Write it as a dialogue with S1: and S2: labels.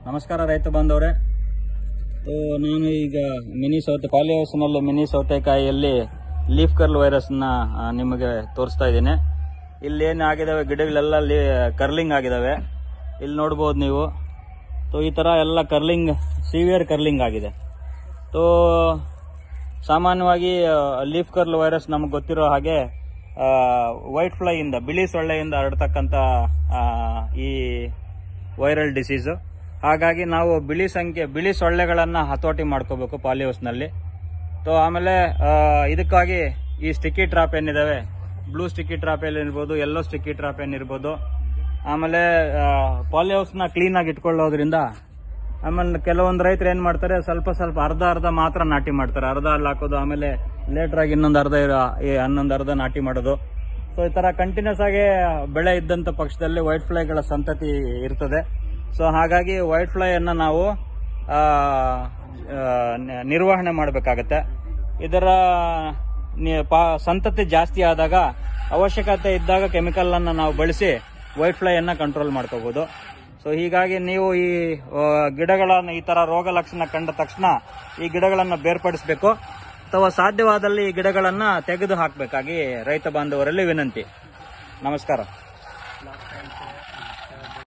S1: ನಮಸ್ಕಾರ ರೈತ ಬಾಂಧವರೇ ಸೊ ನಾನು ಈಗ ಮಿನಿ ಸೌತೆ ಪಾಲಿ ಹೌಸ್ನಲ್ಲಿ ಮಿನಿ ಸೌತೆಕಾಯಿಯಲ್ಲಿ ಲೀಫ್ ಕರ್ಲ್ ವೈರಸ್ನ ಆ, ನಿಮಗೆ ತೋರಿಸ್ತಾ ಇದ್ದೀನಿ ಇಲ್ಲಿ ಏನು ಆಗಿದಾವೆ ಗಿಡಗಳೆಲ್ಲ ಲೀ ಕರ್ಲಿಂಗ್ ಆಗಿದಾವೆ ಇಲ್ಲಿ ನೋಡ್ಬೋದು ನೀವು ಸೊ ಈ ಥರ ಎಲ್ಲ ಕರ್ಲಿಂಗ್ ಸಿವಿಯರ್ ಕರ್ಲಿಂಗ್ ಆಗಿದೆ ಸೊ ಸಾಮಾನ್ಯವಾಗಿ ಲೀಫ್ ಕರ್ಲ್ ವೈರಸ್ ನಮಗೆ ಗೊತ್ತಿರೋ ಹಾಗೆ ವೈಟ್ ಫ್ಲೈಯಿಂದ ಬಿಳಿ ಸೊಳ್ಳೆಯಿಂದ ಹರಡ್ತಕ್ಕಂಥ ಆ, ಈ ವೈರಲ್ ಡಿಸೀಸು ಹಾಗಾಗಿ ನಾವು ಬಿಳಿ ಸಂಖ್ಯೆ ಬಿಳಿ ಸೊಳ್ಳೆಗಳನ್ನು ಹತೋಟಿ ಮಾಡ್ಕೋಬೇಕು ಪಾಲಿಹೌಸ್ನಲ್ಲಿ ಸೊ ಆಮೇಲೆ ಆ, ಇದಕ್ಕಾಗಿ ಈ ಸ್ಟಿಕ್ಕಿ ಟ್ರಾಪ್ ಏನಿದಾವೆ ಬ್ಲೂ ಸ್ಟಿಕ್ಕಿ ಟ್ರಾಪ್ ಏನಿರ್ಬೋದು ಎಲ್ಲೋ ಸ್ಟಿಕ್ಕಿ ಟ್ರಾಪ್ ಏನಿರ್ಬೋದು ಆಮೇಲೆ ಪಾಲಿಹೌಸ್ನ ಕ್ಲೀನಾಗಿ ಇಟ್ಕೊಳ್ಳೋದ್ರಿಂದ ಆಮೇಲೆ ಕೆಲವೊಂದು ರೈತರು ಏನ್ ಮಾಡ್ತಾರೆ ಸ್ವಲ್ಪ ಸ್ವಲ್ಪ ಅರ್ಧ ಅರ್ಧ ಮಾತ್ರ ನಾಟಿ ಮಾಡ್ತಾರೆ ಅರ್ಧ ಅಲ್ಲಿ ಹಾಕೋದು ಆಮೇಲೆ ಲೇಟರ್ ಆಗಿ ಇನ್ನೊಂದು ಅರ್ಧ ಇರೋ- ಈ ಹನ್ನೊಂದು ಅರ್ಧ ನಾಟಿ ಮಾಡೋದು ಸೊ ಈ ತರ ಕಂಟಿನ್ಯೂಸ್ ಆಗಿ ಬೆಳೆ ಇದ್ದಂತ ಪಕ್ಷದಲ್ಲಿ ವೈಟ್ ಫ್ಲೈಗಳ ಸಂತತಿ ಇರ್ತದೆ ಸೊ ಹಾಗಾಗಿ ವೈಟ್ ಫ್ಲೈ ಅನ್ನ ನಾವು ಆ, ಆ, ನ- ನಿರ್ವಹಣೆ ಮಾಡಬೇಕಾಗತ್ತೆ ಇದರ ನಿ- ಪಾ- ಸಂತತಿ ಜಾಸ್ತಿ ಆದಾಗ ಅವಶ್ಯಕತೆ ಇದ್ದಾಗ ಕೆಮಿಕಲ್ ಅನ್ನ ನಾವು ಬಳಸಿ ವೈಟ್ ಫ್ಲೈ ಅನ್ನ ಕಂಟ್ರೋಲ್ ಮಾಡ್ಕೋಬಹುದು ಸೊ ಹೀಗಾಗಿ ನೀವು ಈ ಆ, ಗಿಡಗಳನ್ನ ಈ ತರ ರೋಗ ಲಕ್ಷಣ ಕಂಡ ತಕ್ಷಣ ಈ ಗಿಡಗಳನ್ನ ಬೇರ್ಪಡಿಸಬೇಕು ಅಥವಾ ಸಾಧ್ಯವಾದಲ್ಲಿ ಈ ಗಿಡಗಳನ್ನ ತೆಗೆದು ಹಾಕಬೇಕಾಗಿ ರೈತ ಬಾಂಧವರಲ್ಲಿ ವಿನಂತಿ ನಮಸ್ಕಾರ